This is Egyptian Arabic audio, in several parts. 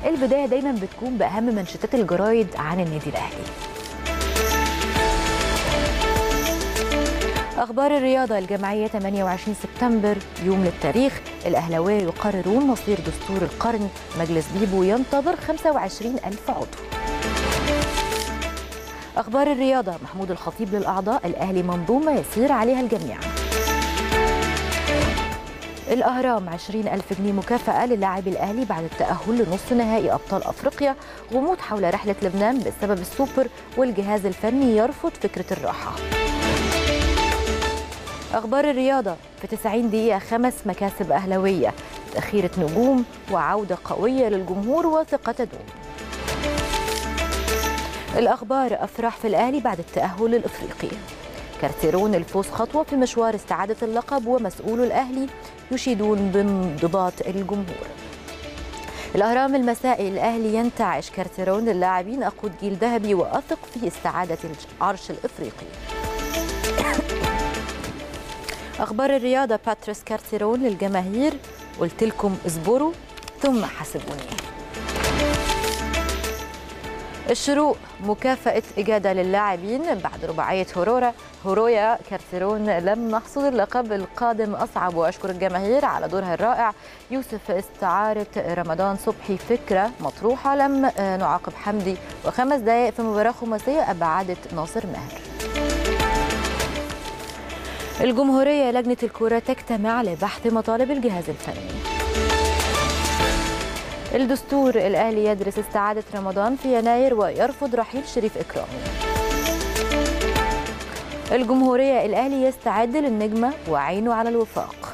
البدايه دايما بتكون باهم منشطات الجرايد عن النادي الاهلي أخبار الرياضة الجمعية 28 سبتمبر يوم للتاريخ الأهلاوية يقررون مصير دستور القرن مجلس بيبو ينتظر 25 ألف عضو أخبار الرياضة محمود الخطيب للأعضاء الأهلي منظومة يسير عليها الجميع الأهرام 20 ألف جنيه مكافأة للاعب الأهلي بعد التأهل لنصف نهائي أبطال أفريقيا غموض حول رحلة لبنان بسبب السوبر والجهاز الفني يرفض فكرة الراحة أخبار الرياضة في 90 دقيقة خمس مكاسب أهلوية تأخيرة نجوم وعودة قوية للجمهور وثقة تدوم الأخبار أفراح في الأهلي بعد التأهل الإفريقي كارتيرون الفوز خطوة في مشوار استعادة اللقب ومسؤول الأهلي يشيدون بانضباط الجمهور الأهرام المسائي الأهلي ينتعش كارتيرون للاعبين أقود جيل ذهبي وأثق في استعادة العرش الإفريقي أخبار الرياضة باتريس كارتيرون للجماهير قلت لكم اصبروا ثم حاسبوني الشروق مكافأة إجادة للاعبين بعد رباعية هورورا هورويا كارتيرون لم نحصد اللقب القادم أصعب وأشكر الجماهير على دورها الرائع يوسف استعارة رمضان صبحي فكرة مطروحة لم نعاقب حمدي وخمس دقائق في مباراة خماسية أبعدت ناصر ماهر الجمهورية لجنة الكرة تجتمع لبحث مطالب الجهاز الفني الدستور الأهلي يدرس استعادة رمضان في يناير ويرفض رحيل شريف إكرامي الجمهورية الأهلي يستعد للنجمة وعينه على الوفاق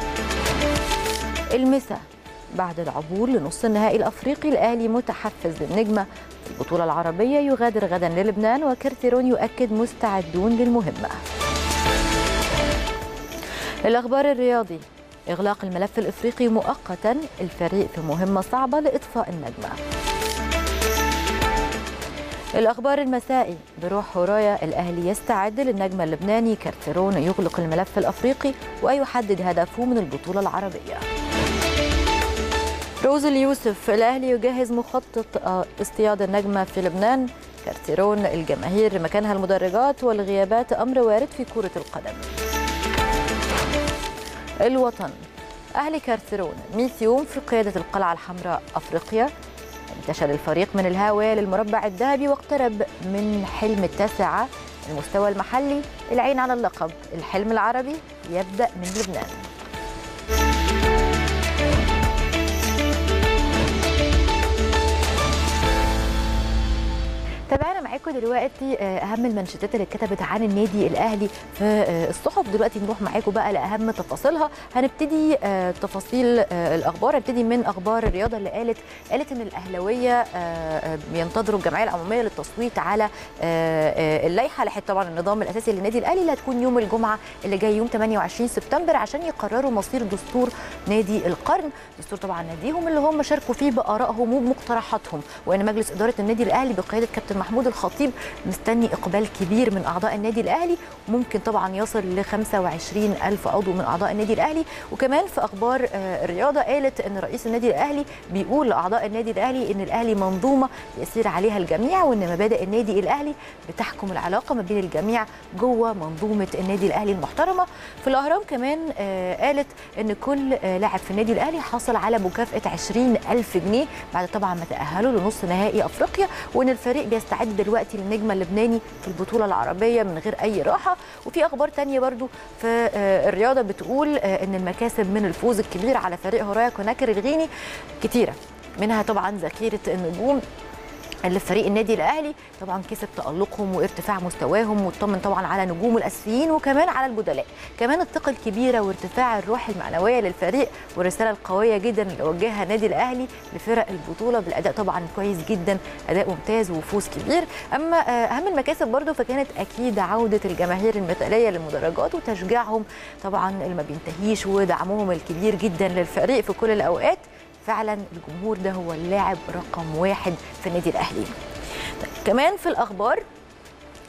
المسا بعد العبور لنص النهائي الأفريقي الأهلي متحفز للنجمة في البطولة العربية يغادر غدا للبنان وكارتيرون يؤكد مستعدون للمهمة الأخبار الرياضي إغلاق الملف الإفريقي مؤقتا الفريق في مهمة صعبة لإطفاء النجمة الأخبار المسائي بروح هورايا الأهلي يستعد للنجم اللبناني كارتيرون يغلق الملف الأفريقي ويحدد هدفه من البطولة العربية روز اليوسف الأهلي يجهز مخطط اصطياد النجمة في لبنان كارتيرون الجماهير مكانها المدرجات والغيابات أمر وارد في كرة القدم الوطن أهلي كارتيرون 100 يوم في قيادة القلعة الحمراء أفريقيا انتشل الفريق من الهاوية للمربع الذهبي واقترب من حلم التاسعة المستوى المحلي العين على اللقب الحلم العربي يبدأ من لبنان تابعنا معاكم دلوقتي اهم المنشطات اللي اتكتبت عن النادي الاهلي في الصحف دلوقتي نروح معاكم بقى لاهم تفاصيلها هنبتدي تفاصيل الاخبار هنبتدي من اخبار الرياضه اللي قالت قالت ان الاهلاويه بينتظروا الجمعيه العموميه للتصويت على اللائحه لائحه طبعا النظام الاساسي للنادي الاهلي اللي هتكون يوم الجمعه اللي جاي يوم 28 سبتمبر عشان يقرروا مصير دستور نادي القرن دستور طبعا ناديهم اللي هم شاركوا فيه بارائهم وبمقترحاتهم وان مجلس اداره النادي الاهلي بقياده كابتن محمود الخطيب مستني اقبال كبير من اعضاء النادي الاهلي ممكن طبعا يصل ل 25 الف عضو من اعضاء النادي الاهلي وكمان في اخبار الرياضه قالت ان رئيس النادي الاهلي بيقول لاعضاء النادي الاهلي ان الاهلي منظومه يسير عليها الجميع وان مبادئ النادي الاهلي بتحكم العلاقه ما بين الجميع جوه منظومه النادي الاهلي المحترمه في الاهرام كمان قالت ان كل لاعب في النادي الاهلي حصل على مكافاه 20 الف جنيه بعد طبعا ما تاهلوا لنص نهائي افريقيا وان الفريق بيستعد دلوقتي للنجم اللبناني في البطوله العربيه من غير اي راحه وفي اخبار تانية برضو في الرياضه بتقول ان المكاسب من الفوز الكبير على فريق هورايا كوناكر الغيني كتيره منها طبعا ذخيره النجوم اللي في فريق النادي الاهلي طبعا كسب تالقهم وارتفاع مستواهم واطمن طبعا على نجومه الاساسيين وكمان على البدلاء كمان الثقه الكبيره وارتفاع الروح المعنويه للفريق والرساله القويه جدا اللي وجهها النادي الاهلي لفرق البطوله بالاداء طبعا كويس جدا اداء ممتاز وفوز كبير اما اهم المكاسب برضو فكانت اكيد عوده الجماهير المثاليه للمدرجات وتشجيعهم طبعا اللي ما بينتهيش ودعمهم الكبير جدا للفريق في كل الاوقات فعلا الجمهور ده هو اللاعب رقم واحد في النادي الاهلي طيب كمان في الاخبار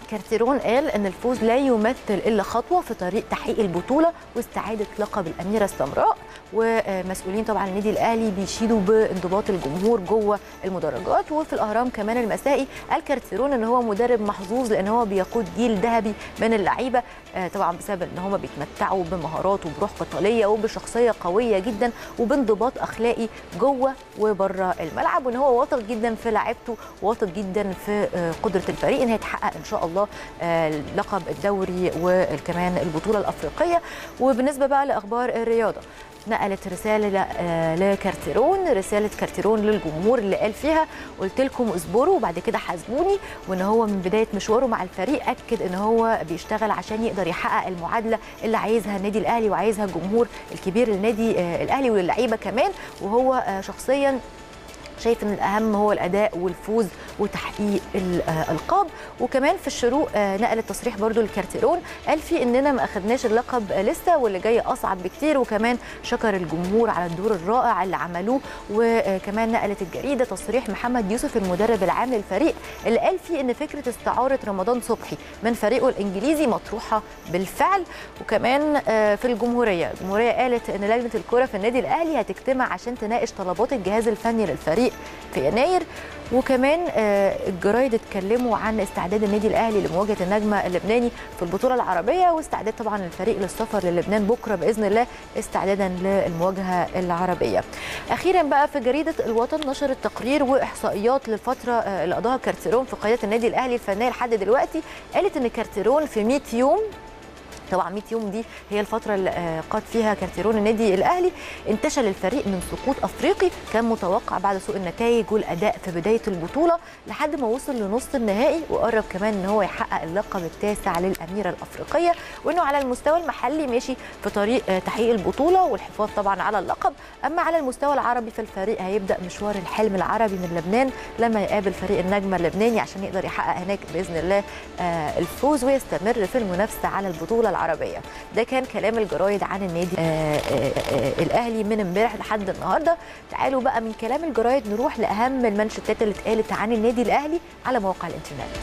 كارتيرون قال ان الفوز لا يمثل الا خطوه في طريق تحقيق البطوله واستعاده لقب الاميره السمراء ومسؤولين طبعا النادي الاهلي بيشيدوا بانضباط الجمهور جوه المدرجات وفي الاهرام كمان المسائي قال كارتيرون ان هو مدرب محظوظ لان هو بيقود جيل ذهبي من اللعيبه طبعا بسبب ان هم بيتمتعوا بمهارات وبروح قتاليه وبشخصيه قويه جدا وبانضباط اخلاقي جوه وبره الملعب وان هو واثق جدا في لعيبته واثق جدا في قدره الفريق ان هي تحقق ان شاء الله لقب الدوري وكمان البطوله الافريقيه وبالنسبه بقى لاخبار الرياضه نقلت رساله لكارتيرون رساله كارتيرون للجمهور اللي قال فيها قلت لكم اصبروا وبعد كده حاسبوني وان هو من بدايه مشواره مع الفريق اكد ان هو بيشتغل عشان يقدر يحقق المعادله اللي عايزها النادي الاهلي وعايزها الجمهور الكبير للنادي الاهلي وللعيبه كمان وهو شخصيا شايف ان الاهم هو الاداء والفوز وتحقيق الالقاب وكمان في الشروق نقل تصريح برضو لكارتيرون قال فيه اننا ما اخدناش اللقب لسه واللي جاي اصعب بكتير وكمان شكر الجمهور على الدور الرائع اللي عملوه وكمان نقلت الجريده تصريح محمد يوسف المدرب العام للفريق اللي قال فيه ان فكره استعاره رمضان صبحي من فريقه الانجليزي مطروحه بالفعل وكمان في الجمهوريه الجمهوريه قالت ان لجنه الكره في النادي الاهلي هتجتمع عشان تناقش طلبات الجهاز الفني للفريق في يناير وكمان الجرايد اتكلموا عن استعداد النادي الاهلي لمواجهه النجمه اللبناني في البطوله العربيه واستعداد طبعا الفريق للسفر للبنان بكره باذن الله استعدادا للمواجهه العربيه. اخيرا بقى في جريده الوطن نشرت تقرير واحصائيات للفتره اللي قضاها كارتيرون في قياده النادي الاهلي الفنيه لحد دلوقتي قالت ان كارتيرون في 100 يوم طبعا 100 يوم دي هي الفتره اللي قاد فيها كارتيرون النادي الاهلي انتشل الفريق من سقوط افريقي كان متوقع بعد سوء النتائج والاداء في بدايه البطوله لحد ما وصل لنص النهائي وقرب كمان ان هو يحقق اللقب التاسع للاميره الافريقيه وانه على المستوى المحلي ماشي في طريق تحقيق البطوله والحفاظ طبعا على اللقب اما على المستوى العربي فالفريق هيبدا مشوار الحلم العربي من لبنان لما يقابل فريق النجمه اللبناني عشان يقدر يحقق هناك باذن الله الفوز ويستمر في المنافسه على البطوله العربيه ده كان كلام الجرايد عن النادي آآ آآ الاهلي من امبارح لحد النهارده تعالوا بقى من كلام الجرايد نروح لاهم المانشيتات اللي اتقالت عن النادي الاهلي على مواقع الانترنت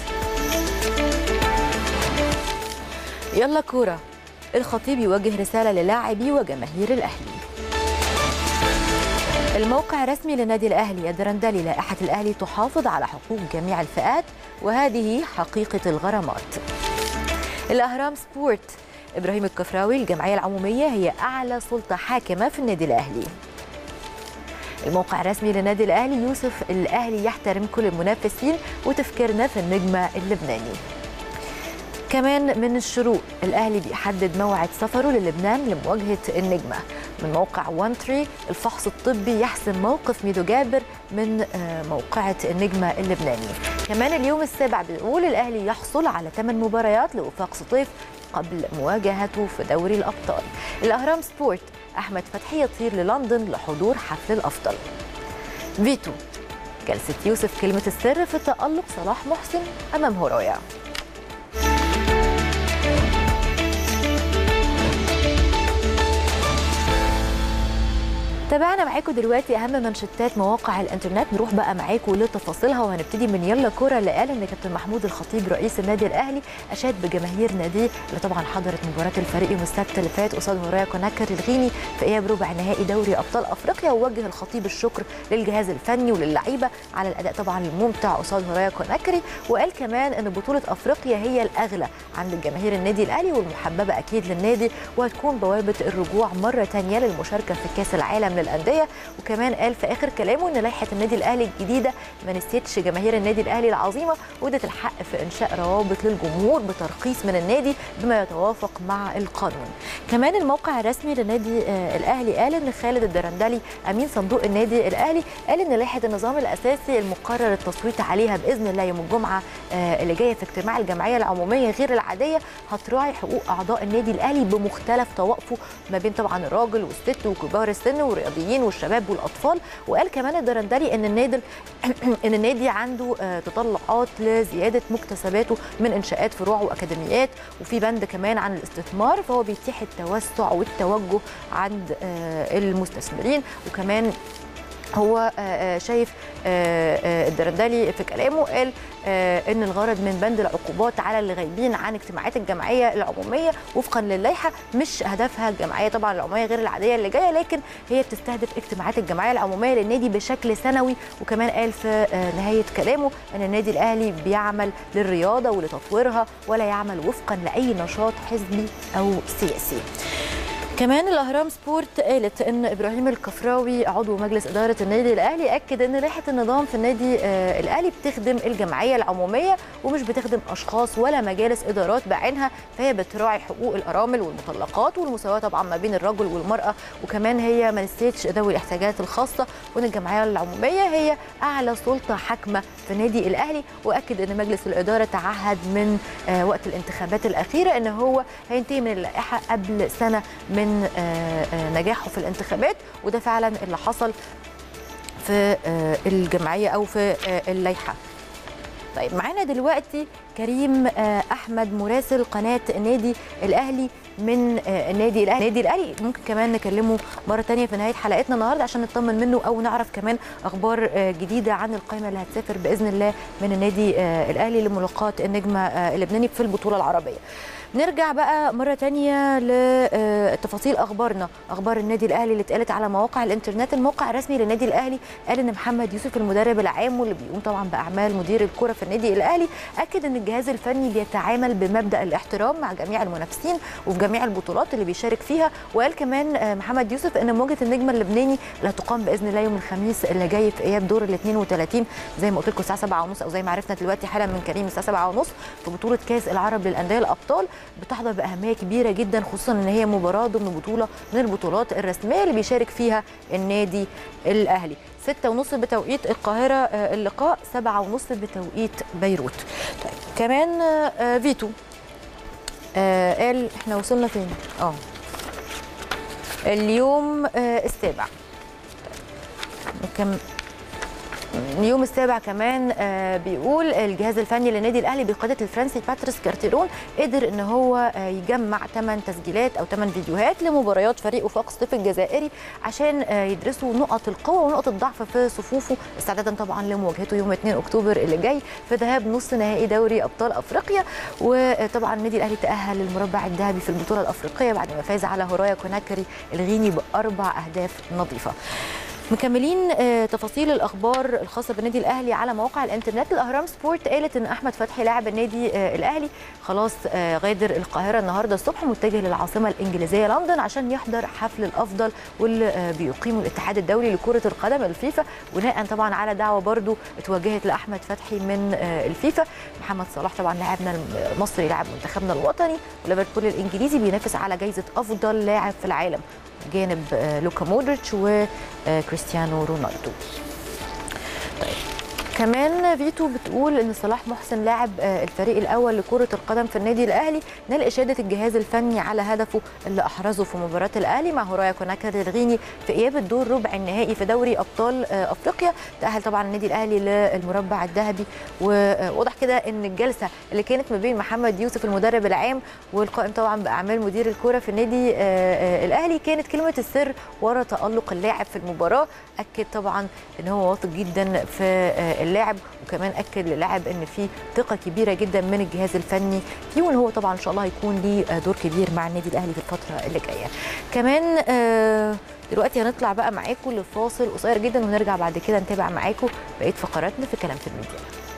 يلا كوره الخطيب يوجه رساله للاعبي وجماهير الاهلي الموقع الرسمي للنادي الاهلي الدرندلي لائحه الاهلي تحافظ على حقوق جميع الفئات وهذه حقيقه الغرامات الاهرام سبورت ابراهيم الكفراوي الجمعيه العموميه هي اعلى سلطه حاكمه في النادي الاهلي الموقع الرسمي للنادي الاهلي يوسف الاهلي يحترم كل المنافسين وتفكيرنا في النجمه اللبناني كمان من الشروق الاهلي بيحدد موعد سفره للبنان لمواجهه النجمه من موقع وان تري الفحص الطبي يحسم موقف ميدو جابر من موقعة النجمة اللبناني كمان اليوم السابع بيقول الأهلي يحصل على 8 مباريات لوفاق سطيف قبل مواجهته في دوري الأبطال الأهرام سبورت أحمد فتحي يطير للندن لحضور حفل الأفضل فيتو جلسة يوسف كلمة السر في تألق صلاح محسن أمام هورايا تابعنا معاكم دلوقتي اهم منشطات مواقع الانترنت نروح بقى معاكم لتفاصيلها وهنبتدي من يلا كوره اللي قال ان كابتن محمود الخطيب رئيس النادي الاهلي اشاد بجماهير ناديه اللي طبعا حضرت مباراه الفريق يوم السبت اللي فات قصاد هورايا كوناكر الغيني في اياب ربع نهائي دوري ابطال افريقيا ووجه الخطيب الشكر للجهاز الفني وللعيبه على الاداء طبعا الممتع قصاد هورايا كوناكري وقال كمان ان بطوله افريقيا هي الاغلى عند الجماهير النادي الاهلي والمحببه اكيد للنادي وهتكون بوابه الرجوع مره ثانيه للمشاركه في كاس العالم للانديه وكمان قال في اخر كلامه ان لائحه النادي الاهلي الجديده ما نسيتش جماهير النادي الاهلي العظيمه وادت الحق في انشاء روابط للجمهور بترخيص من النادي بما يتوافق مع القانون. كمان الموقع الرسمي للنادي الاهلي قال ان خالد الدرندلي امين صندوق النادي الاهلي قال ان لائحه النظام الاساسي المقرر التصويت عليها باذن الله يوم الجمعه اللي جايه في اجتماع الجمعيه العموميه غير العاديه هتراعي حقوق اعضاء النادي الاهلي بمختلف طوائفه ما بين طبعا الراجل والست وكبار السن والرياضيين والشباب والاطفال وقال كمان الدرندلي ان النادي ان النادي عنده تطلعات لزياده مكتسباته من انشاءات فروع واكاديميات وفي بند كمان عن الاستثمار فهو بيتيح التوسع والتوجه عند المستثمرين وكمان هو شايف الدردلي في كلامه قال ان الغرض من بند العقوبات على اللي غايبين عن اجتماعات الجمعيه العموميه وفقا للائحه مش هدفها الجمعيه طبعا العموميه غير العاديه اللي جايه لكن هي بتستهدف اجتماعات الجمعيه العموميه للنادي بشكل سنوي وكمان قال في نهايه كلامه ان النادي الاهلي بيعمل للرياضه ولتطويرها ولا يعمل وفقا لاي نشاط حزبي او سياسي. كمان الاهرام سبورت قالت ان ابراهيم الكفراوي عضو مجلس اداره النادي الاهلي اكد ان لائحه النظام في النادي الاهلي بتخدم الجمعيه العموميه ومش بتخدم اشخاص ولا مجالس ادارات بعينها فهي بتراعي حقوق الارامل والمطلقات والمساواه طبعا ما بين الرجل والمراه وكمان هي ما نسيتش ذوي الاحتياجات الخاصه وان الجمعيه العموميه هي اعلى سلطه حاكمه في النادي الاهلي واكد ان مجلس الاداره تعهد من وقت الانتخابات الاخيره ان هو هينتهي من اللائحه قبل سنه من من نجاحه في الانتخابات وده فعلا اللي حصل في الجمعيه او في اللائحه طيب معانا دلوقتي كريم احمد مراسل قناه النادي الاهلي من النادي الاهلي النادي الاهلي ممكن كمان نكلمه مره ثانيه في نهايه حلقتنا النهارده عشان نطمن منه او نعرف كمان اخبار جديده عن القائمه اللي هتسافر باذن الله من النادي الاهلي لملاقاه النجم اللبناني في البطوله العربيه نرجع بقى مرة تانية لتفاصيل أخبارنا أخبار النادي الأهلي اللي اتقالت على مواقع الإنترنت الموقع الرسمي للنادي الأهلي قال إن محمد يوسف المدرب العام واللي بيقوم طبعا بأعمال مدير الكرة في النادي الأهلي أكد إن الجهاز الفني بيتعامل بمبدأ الاحترام مع جميع المنافسين وفي جميع البطولات اللي بيشارك فيها وقال كمان محمد يوسف إن مواجهة النجم اللبناني اللي هتقام بإذن الله يوم الخميس اللي جاي في إياب دور ال 32 زي ما قلت لكم الساعة 7:30 أو زي ما عرفنا دلوقتي حالا من كريم الساعة 7:30 في بطولة كأس العرب للأندية الأبطال بتحظى باهميه كبيره جدا خصوصا ان هي مباراه ضمن بطوله من البطولات الرسميه اللي بيشارك فيها النادي الاهلي ستة ونص بتوقيت القاهرة اللقاء سبعة ونص بتوقيت بيروت طيب كمان فيتو قال احنا وصلنا فين اه اليوم السابع طيب. اليوم السابع كمان بيقول الجهاز الفني للنادي الاهلي بقياده الفرنسي باتريس كارتيرون قدر ان هو يجمع 8 تسجيلات او 8 فيديوهات لمباريات فريقه فاق سطيف الجزائري عشان يدرسوا نقط القوه ونقط الضعف في صفوفه استعدادا طبعا لمواجهته يوم 2 اكتوبر اللي جاي في ذهاب نص نهائي دوري ابطال افريقيا وطبعا النادي الاهلي تاهل للمربع الذهبي في البطوله الافريقيه بعد ما فاز على هورايا كوناكري الغيني باربع اهداف نظيفه مكملين تفاصيل الاخبار الخاصه بالنادي الاهلي على مواقع الانترنت الاهرام سبورت قالت ان احمد فتحي لاعب النادي الاهلي خلاص غادر القاهره النهارده الصبح متجه للعاصمه الانجليزيه لندن عشان يحضر حفل الافضل واللي بيقيمه الاتحاد الدولي لكره القدم الفيفا بناء طبعا على دعوه برضو اتوجهت لاحمد فتحي من الفيفا محمد صلاح طبعا لاعبنا المصري لاعب منتخبنا الوطني وليفربول الانجليزي بينافس على جائزه افضل لاعب في العالم جانب لوكا مودريتش وكريستيانو رونالدو طيب كمان فيتو بتقول ان صلاح محسن لاعب الفريق الاول لكره القدم في النادي الاهلي نال اشاده الجهاز الفني على هدفه اللي احرزه في مباراه الاهلي مع هورايا كوناكر الغيني في اياب الدور ربع النهائي في دوري ابطال افريقيا تاهل طبعا النادي الاهلي للمربع الذهبي وواضح كده ان الجلسه اللي كانت ما بين محمد يوسف المدرب العام والقائم طبعا باعمال مدير الكره في النادي الاهلي كانت كلمه السر ورا تالق اللاعب في المباراه اكد طبعا ان هو واثق جدا في اللاعب وكمان اكد للاعب ان في ثقه كبيره جدا من الجهاز الفني فيه وان هو طبعا ان شاء الله هيكون ليه دور كبير مع النادي الاهلي في الفتره اللي جايه كمان دلوقتي هنطلع بقى معاكم لفاصل قصير جدا ونرجع بعد كده نتابع معاكم بقيه فقراتنا في كلام في الميديا